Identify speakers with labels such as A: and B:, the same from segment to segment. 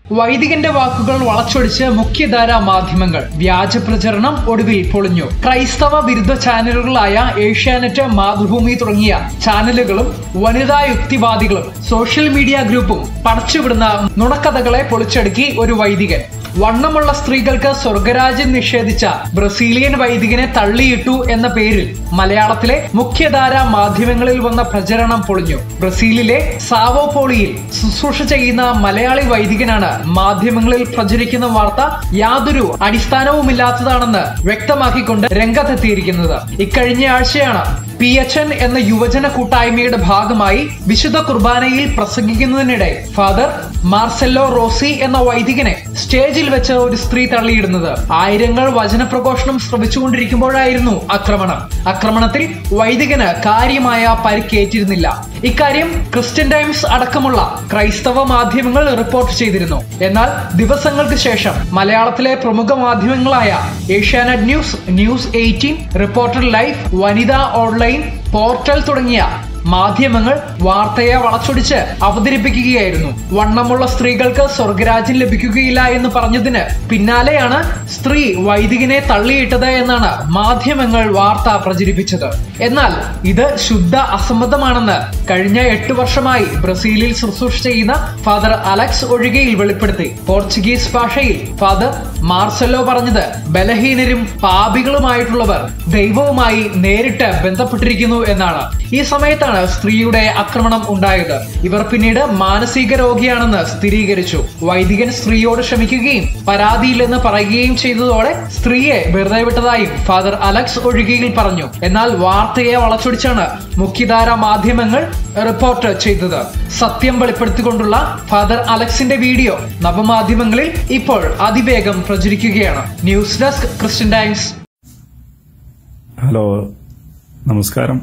A: വൈദികന്റെ വാക്കുകൾ വളച്ചൊടിച്ച് മുഖ്യധാരാ മാധ്യമങ്ങൾ വ്യാജ പ്രചരണം ഒടുവിൽ പൊളിഞ്ഞു ക്രൈസ്തവ വിരുദ്ധ ചാനലുകളായ ഏഷ്യാനെറ്റ് മാതൃഭൂമി തുടങ്ങിയ ചാനലുകളും വനിതാ യുക്തിവാദികളും സോഷ്യൽ മീഡിയ ഗ്രൂപ്പും പടച്ചുവിടുന്ന നുണക്കഥകളെ പൊളിച്ചടുക്കി ഒരു വൈദികൻ വണ്ണമുള്ള സ്ത്രീകൾക്ക് സ്വർഗരാജ്യം നിഷേധിച്ച ബ്രസീലിയൻ വൈദികനെ തള്ളിയിട്ടു എന്ന പേരിൽ മലയാളത്തിലെ മുഖ്യധാരാ മാധ്യമങ്ങളിൽ വന്ന പ്രചരണം പൊളിഞ്ഞു ബ്രസീലിലെ സാവോപോളിയിൽ ശുശ്രൂഷ ചെയ്യുന്ന മലയാളി വൈദികനാണ് മാധ്യമങ്ങളിൽ പ്രചരിക്കുന്ന വാർത്ത യാതൊരു അടിസ്ഥാനവുമില്ലാത്തതാണെന്ന് വ്യക്തമാക്കിക്കൊണ്ട് രംഗത്തെത്തിയിരിക്കുന്നത് ഇക്കഴിഞ്ഞ ആഴ്ചയാണ് പി എച്ച് എൻ എന്ന യുവജന കൂട്ടായ്മയുടെ ഭാഗമായി വിശുദ്ധ കുർബാനയിൽ പ്രസംഗിക്കുന്നതിനിടെ ഫാദർ മാർസെല്ലോ റോസി എന്ന വൈദികനെ സ്റ്റേജിൽ വെച്ച് ഒരു സ്ത്രീ തള്ളിയിടുന്നത് ആയിരങ്ങൾ വചനപ്രഘോഷണം ശ്രമിച്ചുകൊണ്ടിരിക്കുമ്പോഴായിരുന്നു ആക്രമണം ആക്രമണത്തിൽ വൈദികന് കാര്യമായ പരിക്കേറ്റിരുന്നില്ല ഇക്കാര്യം ക്രിസ്ത്യൻ ടൈംസ് അടക്കമുള്ള ക്രൈസ്തവ മാധ്യമങ്ങൾ റിപ്പോർട്ട് ചെയ്തിരുന്നു എന്നാൽ ദിവസങ്ങൾക്ക് ശേഷം മലയാളത്തിലെ പ്രമുഖ മാധ്യമങ്ങളായ Asianet news news eighteen reporter live Vanitha online portal തുടങ്ങിയ മാധ്യമങ്ങൾ വാർത്തയെ വളച്ചൊടിച്ച് അവതരിപ്പിക്കുകയായിരുന്നു വണ്ണമുള്ള സ്ത്രീകൾക്ക് സ്വർഗരാജ്യം ലഭിക്കുകയില്ല എന്ന് പറഞ്ഞതിന് പിന്നാലെയാണ് സ്ത്രീ വൈദികനെ തള്ളിയിട്ടത് എന്നാണ് മാധ്യമങ്ങൾ വാർത്ത പ്രചരിപ്പിച്ചത് എന്നാൽ ഇത് ശുദ്ധ അസംബന്ധമാണെന്ന് കഴിഞ്ഞ എട്ട് വർഷമായി ബ്രസീലിൽ ശുശ്രൂഷ ചെയ്യുന്ന ഫാദർ അലക്സ് ഒഴികയിൽ വെളിപ്പെടുത്തി പോർച്ചുഗീസ് ഭാഷയിൽ ഫാദർ മാർസെല്ലോ പറഞ്ഞത് ബലഹീനരും പാപികളുമായിട്ടുള്ളവർ ദൈവവുമായി നേരിട്ട് ബന്ധപ്പെട്ടിരിക്കുന്നു എന്നാണ് ഈ സമയത്താണ് സ്ത്രീയുടെ ആക്രമണം ഉണ്ടായത് ഇവർ പിന്നീട് മാനസിക രോഗിയാണെന്ന് സ്ഥിരീകരിച്ചു വൈദികൻ സ്ത്രീയോട് ക്ഷമിക്കുകയും പരാതിയില്ലെന്ന് പറയുകയും ചെയ്തതോടെ സ്ത്രീയെ വെറുതെ വിട്ടതായും ഫാദർ അലക്സ് ഒഴികയിൽ പറഞ്ഞു എന്നാൽ വാർത്തയെ വളച്ചൊടിച്ചാണ് മുഖ്യധാര മാധ്യമങ്ങൾ റിപ്പോർട്ട് ചെയ്തത് സത്യം വെളിപ്പെടുത്തിക്കൊണ്ടുള്ള ഫാദർ അലക്സിന്റെ വീഡിയോ നവമാധ്യമങ്ങളിൽ ഇപ്പോൾ അതിവേഗം പ്രചരിക്കുകയാണ് news desk Christian Times
B: hello നമസ്കാരം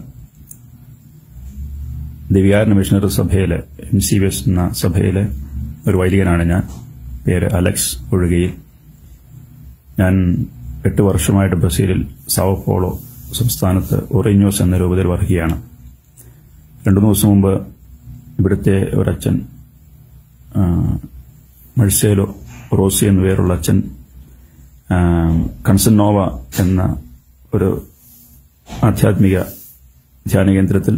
B: ദിവ്യാരണ മിഷണറി സഭയിലെ എം സി ബി എസ് എന്ന സഭയിലെ ഒരു വൈദികനാണ് ഞാൻ പേര് അലക്സ് ഒഴുകയിൽ ഞാൻ എട്ട് വർഷമായിട്ട് ബ്രസീലിൽ സാവപ്പോളോ സംസ്ഥാനത്ത് ഒറിഞ്ഞോസ് എന്ന രൂപത്തിൽ വർക്കുകയാണ് രണ്ടു ദിവസം മുമ്പ് ഇവിടുത്തെ ഒരച്ഛൻ ആ, മഴ്സേലോ റോസി എന്നു പേരുള്ള അച്ഛൻ ആ, കൺസന്നോവ എന്ന ഒരു ആധ്യാത്മിക ധ്യാന കേന്ദ്രത്തിൽ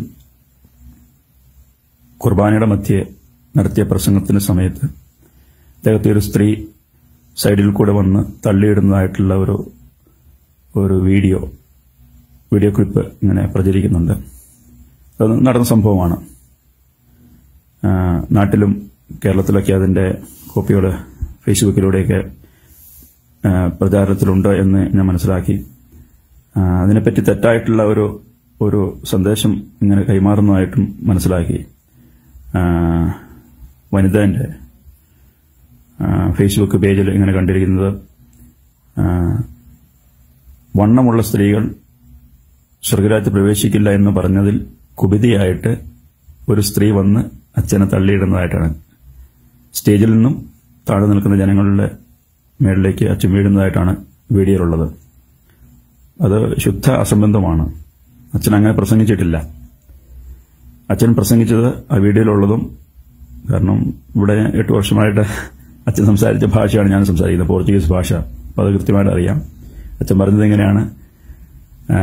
B: കുർബാനയുടെ മധ്യേ നടത്തിയ പ്രസംഗത്തിന്റെ സമയത്ത് അദ്ദേഹത്തെ ഒരു സ്ത്രീ സൈഡിൽ കൂടെ വന്ന് തള്ളിയിടുന്നതായിട്ടുള്ള ഒരു ഒരു വീഡിയോ വീഡിയോ ക്ലിപ്പ് ഇങ്ങനെ പ്രചരിക്കുന്നുണ്ട് അത് നടന്ന സംഭവമാണ് ആ, നാട്ടിലും കേരളത്തിലൊക്കെ അതിന്റെ കോപ്പികൾ ഫേസ്ബുക്കിലൂടെയൊക്കെ ആ, പ്രചാരത്തിലുണ്ട് എന്ന് ഞാൻ മനസ്സിലാക്കി ആ, അതിനെപ്പറ്റി തെറ്റായിട്ടുള്ള ഒരു ഒരു സന്ദേശം ഇങ്ങനെ കൈമാറുന്നതായിട്ടും മനസ്സിലാക്കി ആ, വനിതന്റെ ആ, ഫേസ്ബുക്ക് പേജിൽ ഇങ്ങനെ കണ്ടിരിക്കുന്നത് ആ, വണ്ണമുള്ള സ്ത്രീകൾ സ്വർഗരാജ്യത്ത് പ്രവേശിക്കില്ല എന്ന് പറഞ്ഞതിൽ കുപിതിയായിട്ട് ഒരു സ്ത്രീ വന്ന് അച്ഛനെ തള്ളിയിടുന്നതായിട്ടാണ് സ്റ്റേജിൽ നിന്നും താഴെ നിൽക്കുന്ന ജനങ്ങളുടെ മേളിലേക്ക് അച്ഛൻ വീഴുന്നതായിട്ടാണ് വീഡിയോയിലുള്ളത് അത് ശുദ്ധ അസംബന്ധമാണ് അച്ഛൻ അങ്ങനെ പ്രസംഗിച്ചിട്ടില്ല അച്ഛൻ പ്രസംഗിച്ചത് ആ വീഡിയോയിലുള്ളതും കാരണം ഇവിടെ എട്ട് വർഷമായിട്ട് അച്ഛൻ സംസാരിച്ച ഭാഷയാണ് ഞാൻ സംസാരിക്കുന്നത് പോർച്ചുഗീസ് ഭാഷ അപ്പോൾ അത് കൃത്യമായിട്ട് അറിയാം അച്ഛൻ പറഞ്ഞത് എങ്ങനെയാണ് ആ,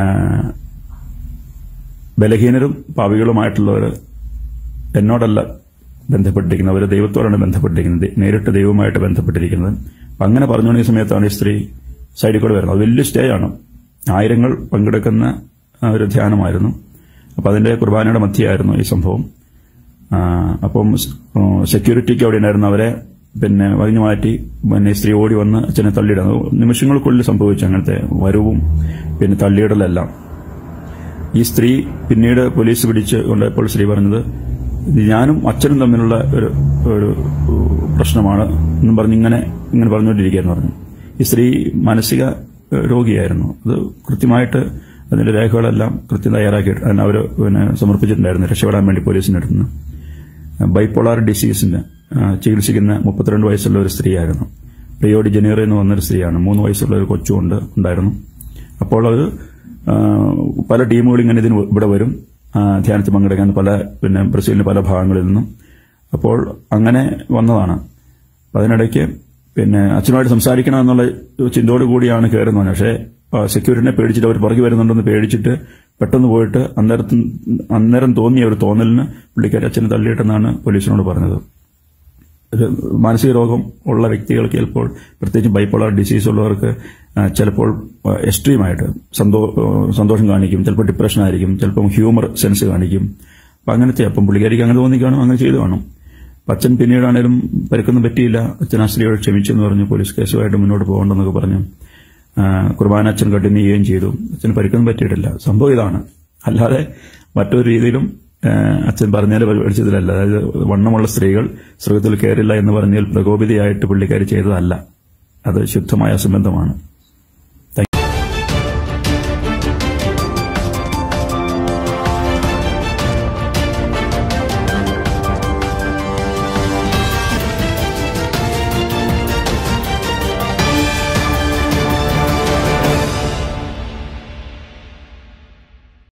B: ബലഹീനരും പാവികളുമായിട്ടുള്ളവർ എന്നോടല്ല ബന്ധപ്പെട്ടിരിക്കുന്നത് അവർ ദൈവത്തോടാണ് ബന്ധപ്പെട്ടിരിക്കുന്നത് നേരിട്ട് ദൈവവുമായിട്ട് ബന്ധപ്പെട്ടിരിക്കുന്നത് അപ്പം അങ്ങനെ പറഞ്ഞുകൊണ്ടിരിക്കുന്ന സമയത്താണ് ഈ സ്ത്രീ സൈഡിൽ കൂടെ വരുന്നത് അത് വലിയ സ്റ്റേ ആണ് ആയിരങ്ങൾ പങ്കെടുക്കുന്ന ആ, ഒരു ധ്യാനമായിരുന്നു അപ്പം അതിന്റെ കുർബാനയുടെ മധ്യയായിരുന്നു ഈ സംഭവം ആ, അപ്പം സെക്യൂരിറ്റിക്ക് അവിടെ ഉണ്ടായിരുന്ന അവരെ പിന്നെ വഴിഞ്ഞു മാറ്റി പിന്നെ ഈ സ്ത്രീ ഓടി വന്ന് അച്ഛനെ തള്ളിയിടുന്നു നിമിഷങ്ങൾക്കുള്ളിൽ സംഭവിച്ചു അങ്ങനത്തെ വരവും പിന്നെ തള്ളിയിടലെല്ലാം ഈ സ്ത്രീ പിന്നീട് പോലീസ് പിടിച്ച് കൊണ്ടപ്പോൾ സ്ത്രീ പറഞ്ഞത് ഇത് ഞാനും അച്ഛനും തമ്മിലുള്ള ഒരു ഒരു പ്രശ്നമാണ് എന്നും പറഞ്ഞ് ഇങ്ങനെ ഇങ്ങനെ പറഞ്ഞുകൊണ്ടിരിക്കുകയെന്ന് പറഞ്ഞു ഈ സ്ത്രീ മാനസിക ഏഹ്, രോഗിയായിരുന്നു അത് കൃത്യമായിട്ട് അതിന്റെ രേഖകളെല്ലാം കൃത്യം തയ്യാറാക്കിയിട്ട് അതിന് അവർ പിന്നെ സമർപ്പിച്ചിട്ടുണ്ടായിരുന്നു രക്ഷപ്പെടാൻ വേണ്ടി പോലീസിന്റെ അടുത്ത് നിന്ന് ബൈപ്പോളാർ ഡിസീസിന്റെ ആ, ചികിത്സിക്കുന്ന മുപ്പത്തിരണ്ട് വയസ്സുള്ള ഒരു സ്ത്രീയായിരുന്നു റിയോ ഡി ജനീറോ എന്ന് വന്നൊരു സ്ത്രീയാണ് മൂന്ന് വയസ്സുള്ള ഒരു കൊച്ചുകൊണ്ട് ഉണ്ടായിരുന്നു അപ്പോൾ അത് ആ, പല ടീമുകൾ ഇങ്ങനെ ഇതിന് ഇവിടെ വരും ആ, ധ്യാനത്തിൽ പങ്കെടുക്കാൻ പല പിന്നെ ബ്രസീലിന്റെ പല ഭാഗങ്ങളിൽ നിന്നും അപ്പോൾ അങ്ങനെ വന്നതാണ് അപ്പൊ അതിനിടയ്ക്ക് പിന്നെ അച്ഛനുമായിട്ട് സംസാരിക്കണം എന്നുള്ള ചിന്തയോട് കൂടിയാണ് കയറുന്നത് പക്ഷേ സെക്യൂരിറ്റിനെ പേടിച്ചിട്ട് അവർ പുറകെ വരുന്നുണ്ടെന്ന് പേടിച്ചിട്ട് പെട്ടെന്ന് പോയിട്ട് അന്നേരത്ത് അന്നേരം തോന്നിയ ഒരു തോന്നലിന് പുള്ളിക്കാരി അച്ഛനെ തള്ളിയിട്ടെന്നാണ് പോലീസിനോട് പറഞ്ഞത് ഒരു മാനസിക രോഗം ഉള്ള വ്യക്തികൾക്ക് ചിലപ്പോൾ പ്രത്യേകിച്ച് ബൈപ്പോളർ ഡിസീസ് ഉള്ളവർക്ക് ആ, ചിലപ്പോൾ എക്സ്ട്രീമായിട്ട് സന്തോ സന്തോഷം കാണിക്കും ചിലപ്പോൾ ഡിപ്രഷൻ ആയിരിക്കും ചിലപ്പോൾ ഹ്യൂമർ സെൻസ് കാണിക്കും അപ്പം അങ്ങനത്തെ അപ്പം പുള്ളിക്കാരിക്ക് അങ്ങനെ തോന്നി കാണും അങ്ങനെ ചെയ്തു കാണും അപ്പം അച്ഛൻ പിന്നീടാണേലും പരുക്കൊന്നും പറ്റിയില്ല അച്ഛൻ ആ സ്ത്രീയോട് ക്ഷമിച്ചെന്ന് പറഞ്ഞു പോലീസ് കേസുമായിട്ട് മുന്നോട്ട് പോകണ്ടെന്നൊക്കെ പറഞ്ഞു ആ, കുർബാന അച്ഛൻ കണ്ടിന്യൂ ചെയ്യുകയും ചെയ്തു അച്ഛന് പരിക്കൊന്നും പറ്റിയിട്ടില്ല സംഭവം ഇതാണ് അല്ലാതെ മറ്റൊരു രീതിയിലും ആ, അച്ഛൻ പറഞ്ഞാൽ പഠിച്ചതിലല്ല അതായത് വണ്ണമുള്ള സ്ത്രീകൾ സ്വർഗത്തിൽ കയറില്ല എന്ന് പറഞ്ഞാൽ പ്രകോപിതയായിട്ട് പുള്ളിക്കാരി ചെയ്തതല്ല അത് ശുദ്ധമായ അസംബന്ധമാണ്